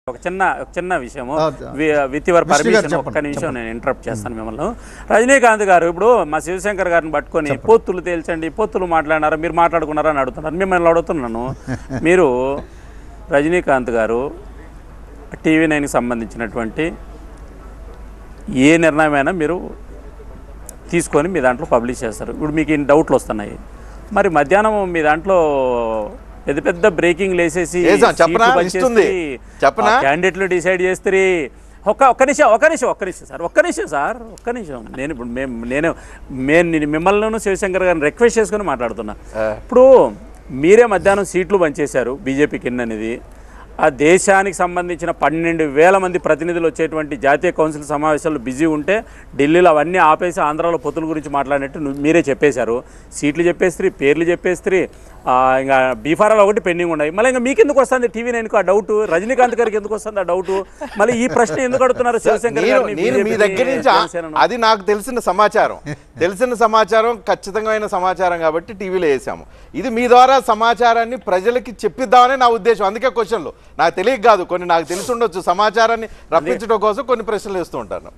ఒక చిన్న ఒక చిన్న విషయము ఆ, విత్ యువర్ విష్ణు గారు పర్మిషన్ ఒక్క చెప్పండి, నిమిషం నేను ఇంటరప్ట్ చేస్తాను మిమ్మల్ని రజనీకాంత్ గారు ఇప్పుడు మా శివశంకర్ గారిని పట్టుకొని పొత్తులు తేల్చండి పొత్తులు మాట్లాడినారా మీరు మాట్లాడుకున్నారా అని అడుగుతున్నారు మిమ్మల్ని అడుగుతున్నాను మీరు రజనీకాంత్ గారు టీవీ నైన్కి సంబంధించినటువంటి ఏ నిర్ణయమైనా మీరు తీసుకొని మీ దాంట్లో పబ్లిష్ చేస్తారు ఇప్పుడు మీకు ఇన్ని డౌట్లు వస్తున్నాయి మరి మధ్యాహ్నం మీ దాంట్లో పెద్ద పెద్ద బ్రేకింగ్ లేసేసి ఏసా, చెప్పనా? ఇస్తుంది. చెప్పనా? క్యాండిడేట్లు డిసైడ్ చేస్తారు ఒక్క ఒక్క నిమిషం ఒక్క నిమిషం ఒక్క నిమిషం సార్ ఒక్క నిమిషం సార్ ఒక్క నిమిషం నేను ఇప్పుడు మేము నేను నేను మిమ్మల్ని శివశంకర్ గారిని రిక్వెస్ట్ చేసుకొని మాట్లాడుతున్నా ఇప్పుడు మీరే మధ్యాహ్నం సీట్లు పంచేశారు బీజేపీకి ఎన్ననేది ఆ దేశానికి సంబంధించిన పన్నెండు వేల మంది ప్రతినిధులు వచ్చేటువంటి జాతీయ కౌన్సిల్ సమావేశాలు బిజీ ఉంటే ఢిల్లీలో అవన్నీ ఆపేసి ఆంధ్రాలో పొత్తుల గురించి మాట్లాడినట్టు ను- మీరే చెప్పేశారు సీట్లు చెప్పేస్త్రీ పేర్లు చెప్పేస్త్రీ ఆ, ఇంకా బీఫారాలు ఒకటి పెండింగ్ ఉన్నాయి మళ్ళీ ఇంకా మీకు ఎందుకు వస్తుంది టీవీ నైన్కు ఆ డౌట్ రజనీకాంత్ గారికి ఎందుకు వస్తుంది ఆ డౌట్ మళ్ళీ ఈ ప్రశ్న ఎందుకు అడుగుతున్నారు శివశంకర్ నేను గారిని, నేను మీ BJP ని, దగ్గర నుంచి ఆ- జనసేనను? అది నాకు తెలిసిన సమాచారం తెలిసిన సమాచారం ఖచ్చితమైన సమాచారం కాబట్టి టీవీలో వేసాము ఇది మీ ద్వారా సమాచారాన్ని ప్రజలకి చెప్పిద్దామని నా ఉద్దేశం అందుకే క్వశ్చన్లు నాకు తెలియక కాదు కొన్ని నాకు తెలిసి ఉండొచ్చు సమాచారాన్ని రప్పించడం కోసం కొన్ని ప్రశ్నలు వేస్తూ ఉంటాను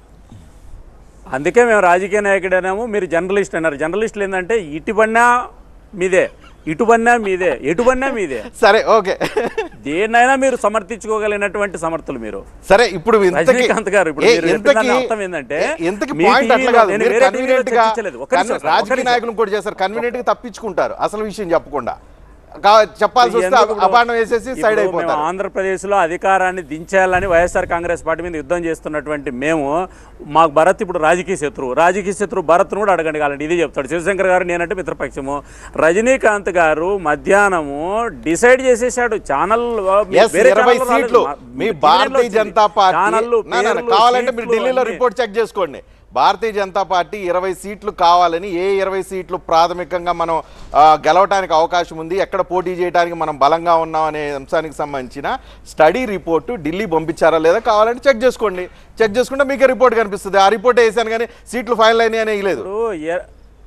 అందుకే మేము రాజకీయ నాయకుడనేమో మీరు జర్నలిస్ట్ అన్నారు జర్నలిస్టులు ఏంటంటే ఇటు పన్నా మీదే ఇటు పన్నా మీదే ఎటు పన్నా మీదే సరే ఓకే దేన్నైనా మీరు సమర్థించుకోగలిగినటువంటి సమర్థులు మీరు సరే ఇప్పుడు ఇంతకి రజనీకాంత్ గారు ఇప్పుడు ఏ- మీరు ఇంతకి చెప్పిన దాని అర్థం ఏంటంటే, ఏ- ఇంతకి మీ పాయింట్ అట్లా టీవీలో కాదు నేను మీరు వేరే టీవీలో కన్వీనియంట్ గా చర్చించలేదు. ఒక్క నిమిషం కన్వీ- సార్, ఒక్క రాజకీయ నిమిషం. నాయకులను కూడా చేస్తారు కన్వీనియంట్ గా తప్పించుకుంటారు అసలు విషయం చెప్పకుండా కా- చెప్పాల్సి వస్తే ఎందుకు ఇప్పుడు- అపాండం వేసేసి సైడ్ ఇప్పుడు అయిపోతారు మేము ఆంధ్రప్రదేశ్లో అధికారాన్ని దించేయాలని వైఎస్ఆర్ కాంగ్రెస్ పార్టీ మీద యుద్ధం చేస్తున్నటువంటి మేము మాకు భరత్ ఇప్పుడు రాజకీయ శత్రువు రాజకీయ శత్రువు భరత్ను కూడా అడగండి కాలండి ఇది చెప్తాడు శివశంకర్ గారు నేనంటే మిత్రపక్షము రజనీకాంత్ గారు మధ్యాహ్నము డిసైడ్ చేసేసాడు ఛానల్ ఎస్ ఇరవై సీట్లు మీ భారతీయ జనతా పార్టీ నా, నా, నా, కావాలంటే మీరు ఢిల్లీలో రిపోర్ట్ చెక్ చేసుకోండి భారతీయ జనతా పార్టీ ఇరవై సీట్లు కావాలని ఏ ఇరవై సీట్లు ప్రాథమికంగా మనం ఆ, గెలవటానికి అవకాశం ఉంది ఎక్కడ పోటీ చేయడానికి మనం బలంగా ఉన్నాం అనే అంశానికి సంబంధించిన స్టడీ రిపోర్టు ఢిల్లీ పంపించారా లేదా కావాలంటే చెక్ చేసుకోండి చెక్ చేసుకుంటే మీకే రిపోర్ట్ కనిపిస్తుంది ఆ రిపోర్ట్ వేసాను కానీ సీట్లు ఫైల్ అయినాయి అనే లేదు ఇప్పుడు ఏ-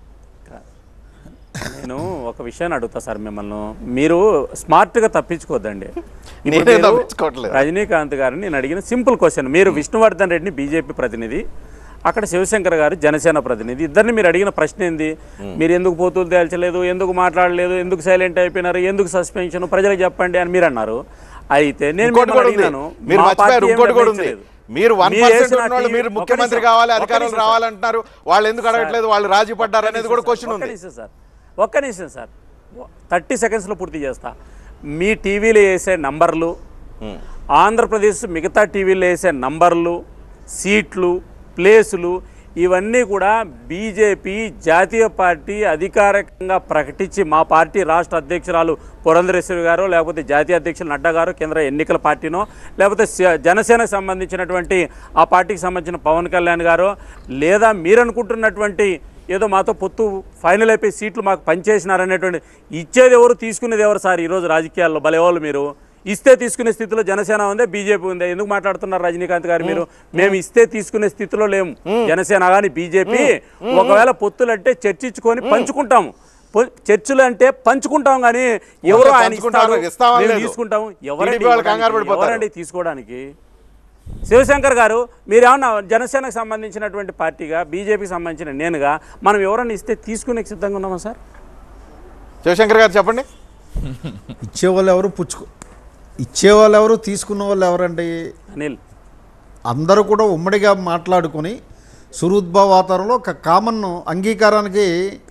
నేను ఒక విషయాన్ని అడుగుతా సార్ మిమ్మల్ని మీరు స్మార్ట్గా తప్పించుకోవద్దండి ఇప్పుడు నేనే మీరు తప్పించుకోవట్లేదు. రజనీకాంత్ గారిని నేను అడిగిన సింపుల్ క్వశ్చన్ మీరు విష్ణువర్ధన్ రెడ్డిని బీజేపీ ప్రతినిధి అక్కడ శివశంకర్ గారు జనసేన ప్రతినిధి ఇద్దరిని మీరు అడిగిన ప్రశ్న ఏంది మీరు ఎందుకు పోతులు తేల్చలేదు ఎందుకు మాట్లాడలేదు ఎందుకు సైలెంట్ అయిపోయినారు ఎందుకు సస్పెన్షన్ ప్రజలకు చెప్పండి అని మీరు అన్నారు అయితే నేను ఇంకోటి మిమ్మల్ని కూడా ఉంది అడిగినాను, మీరు మా మర్చిపోయారు పార్టీ ఏం ఇంకోటి కూడా ఉంది నిర్ణయించలేదు. మీరు వన్ మీరు పర్సెంట్ వేసిన ఉన్న వాళ్ళు టీవీ- మీరు ఒక్క ముఖ్యమంత్రి నిమిషం, కావాలి ఒక్క అధికారులు నిమిషం సార్. రావాలంటున్నారు వాళ్ళు ఎందుకు అడగట్లేదు వాళ్ళు రాజీ పడ్డారు అనేది కూడా క్వశ్చన్ ఒక్క ఉంది నిమిషం సార్ ఒక్క నిమిషం సార్ థర్టీ సెకండ్స్లో పూర్తి చేస్తా మీ టీవీలో వేసే నంబర్లు ఆంధ్రప్రదేశ్ మిగతా టీవీలో వేసే నంబర్లు సీట్లు ప్లేసులు ఇవన్నీ కూడా బీజేపీ జాతీయ పార్టీ అధికారికంగా ప్రకటించి మా పార్టీ రాష్ట్ర అధ్యక్షురాలు పురంధరేశ్వరి గారు లేకపోతే జాతీయ అధ్యక్షులు నడ్డా గారు కేంద్ర ఎన్నికల పార్టీనో లేకపోతే స- జనసేనకు సంబంధించినటువంటి ఆ పార్టీకి సంబంధించిన పవన్ కళ్యాణ్ గారు లేదా మీరు అనుకుంటున్నటువంటి ఏదో మాతో పొత్తు ఫైనల్ అయిపోయి సీట్లు మాకు పనిచేసినారనేటువంటి ఇచ్చేది ఎవరు తీసుకునేది ఎవరు సార్ ఈరోజు రాజకీయాల్లో భలేవాళ్ళు మీరు ఇస్తే తీసుకునే స్థితిలో జనసేన ఉందే బీజేపీ ఉందే ఎందుకు మాట్లాడుతున్నారు రజనీకాంత్ గారు మీరు మేము ఇస్తే తీసుకునే స్థితిలో లేము జనసేన కానీ బీజేపీ ఒకవేళ పొత్తులు అంటే చర్చించుకొని పంచుకుంటాము పొ- చర్చలు అంటే పంచుకుంటాం కానీ ఎవరు ఆయన పంచుకుంటారు, ఇస్తాడు, ఇస్తామని మేము లేదు. తీసుకుంటాం ఎవరండి టీడీపీ వాళ్ళు కంగారు ఇవ్వడానికి? పడిపోతారు. ఎవరండి తీసుకోవడానికి శివశంకర్ గారు మీరేమన్నా జనసేనకు సంబంధించినటువంటి పార్టీగా బీజేపీకి సంబంధించిన నేనుగా మనం ఎవరన్నా ఇస్తే తీసుకునే సిద్ధంగా ఉన్నామా సార్ శివశంకర్ గారు చెప్పండి ఇచ్చేవాళ్ళు ఎవరు పుచ్చుకో ఇచ్చేవాళ్ళు ఎవరు తీసుకున్న వాళ్ళు ఎవరండి అనిల్ అందరూ కూడా ఉమ్మడిగా మాట్లాడుకొని సురుద్భవ వాతావరణంలో ఒక కామన్ అంగీకారానికి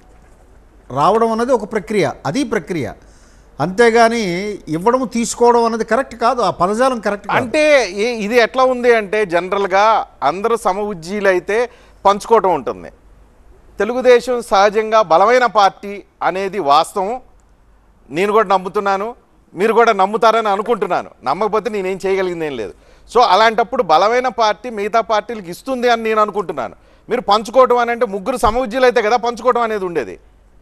రావడం అనేది ఒక ప్రక్రియ అది ప్రక్రియ అంతేగాని ఇవ్వడం తీసుకోవడం అనేది కరెక్ట్ కాదు ఆ పదజాలం కరెక్ట్ కాదు అంటే ఏ- ఇది ఎట్లా ఉంది అంటే జనరల్గా అందరూ సమ ఉజ్జీలు అయితే పంచుకోవటం ఉంటుంది తెలుగుదేశం సహజంగా బలమైన పార్టీ అనేది వాస్తవం నేను కూడా నమ్ముతున్నాను మీరు కూడా నమ్ముతారని అనుకుంటున్నాను నమ్మకపోతే నేనేం చేయగలిగింది ఏం లేదు సో అలాంటప్పుడు బలమైన పార్టీ మిగతా పార్టీలకు ఇస్తుంది అని నేను అనుకుంటున్నాను మీరు పంచుకోవటం అని అంటే ముగ్గురు సమ ఉజ్జీలు అయితే కదా పంచుకోవటం అనేది ఉండేది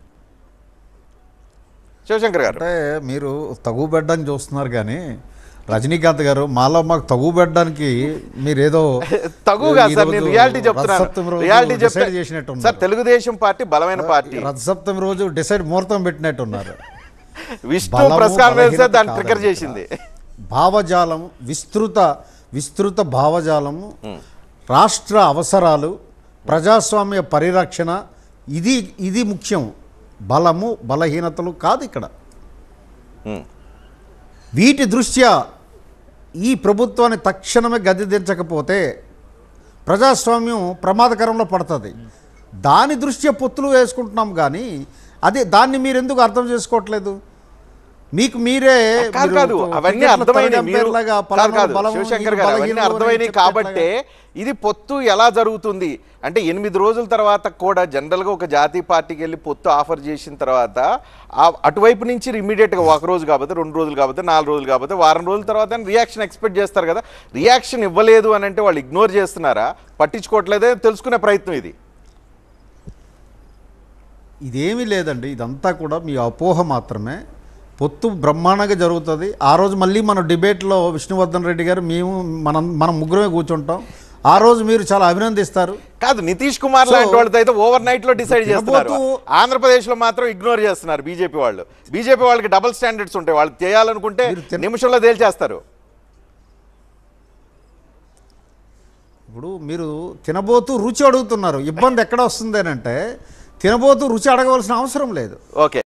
శివశంకర్ గారు అంటే మీరు తగు పెట్టడానికి చూస్తున్నారు కానీ రజనీకాంత్ గారు మాలో మాకు తగు పెట్టడానికి మీరేదో తగు కాదు సార్ నేను ఈరోజు రియాలిటీ చెప్తున్నాను రథసప్తమి రోజు రియాలిటీ decide చెప్తే చేసినట్టున్నారు. సార్ తెలుగుదేశం పార్టీ బలమైన పార్టీ రథసప్తమి రోజు డిసైడ్ ముహూర్తం పెట్టినట్టున్నారు విష్ణు బలము, ప్రెస్ కాన్ఫరెన్స్ బలహీనత దాన్ని కాదు ట్రిగర్ ఇక్కడ. చేసింది భావజాలం విస్తృత విస్తృత భావజాలము రాష్ట్ర అవసరాలు ప్రజాస్వామ్య పరిరక్షణ ఇది ఇది ముఖ్యం బలము బలహీనతలు కాదు ఇక్కడ ఉమ్. వీటి దృష్ట్యా ఈ ప్రభుత్వాన్ని తక్షణమే గది దించకపోతే ప్రజాస్వామ్యం ప్రమాదకరంలో పడుతుంది దాని దృష్ట్యా పొత్తులు వేసుకుంటున్నాం కానీ అదే దాన్ని మీరు ఎందుకు అర్థం చేసుకోవట్లేదు మీకు మీరే కాదు మీరు కాదు అవన్నీ క్రికెట్లో అర్థమైనవి థర్డ్ మీరు అంపైర్లాగా కాదు పలానా కాదు బలము, శివశంకర్ ఈ గారు అవన్నీ బలహీనము అని అర్థమైనవి చెప్పేట్లాగా. కాబట్టే ఇది పొత్తు ఎలా జరుగుతుంది అంటే ఎనిమిది రోజుల తర్వాత కూడా జనరల్గా ఒక జాతీయ పార్టీకి వెళ్ళి పొత్తు ఆఫర్ చేసిన తర్వాత ఆ- అటువైపు నుంచి ఇమీడియట్గా ఒక రోజు కాకపోతే రెండు రోజులు కాకపోతే నాలుగు రోజులు కాకపోతే వారం రోజుల తర్వాత రియాక్షన్ ఎక్స్పెక్ట్ చేస్తారు కదా రియాక్షన్ ఇవ్వలేదు అని అంటే వాళ్ళు ఇగ్నోర్ చేస్తున్నారా పట్టించుకోవట్లేదే తెలుసుకునే ప్రయత్నం ఇది ఇదేమీ లేదండి ఇదంతా కూడా మీ అపోహ మాత్రమే పొత్తు బ్రహ్మాండంగా జరుగుతుంది ఆ రోజు మళ్ళీ మన డిబేట్లో విష్ణువర్ధన్ రెడ్డి గారు మేము మనం మనం ముగ్గురమే కూర్చుంటాం ఆ రోజు మీరు చాలా అభినందిస్తారు కాదు నితీష్ కుమార్ So, లాంటి వాళ్ళతో అయితే ఓవర్ నైట్ లో డిసైడ్ చేస్తున్నారు తినబోతూ- ఆంధ్రప్రదేశ్ లో మాత్రం ఇగ్నోర్ చేస్తున్నారు బీజేపీ వాళ్ళు బీజేపీ వాళ్ళకి డబుల్ స్టాండర్డ్స్ ఉంటాయి వాళ్ళు చేయాలనుకుంటే మీరు తిన- నిమిషంలో తేల్చేస్తారు ఇప్పుడు మీరు తినబోతూ రుచి అడుగుతున్నారు ఇబ్బంది ఎక్కడ వస్తుంది అని అంటే తినబోతూ రుచి అడగవలసిన అవసరం లేదు ఓకే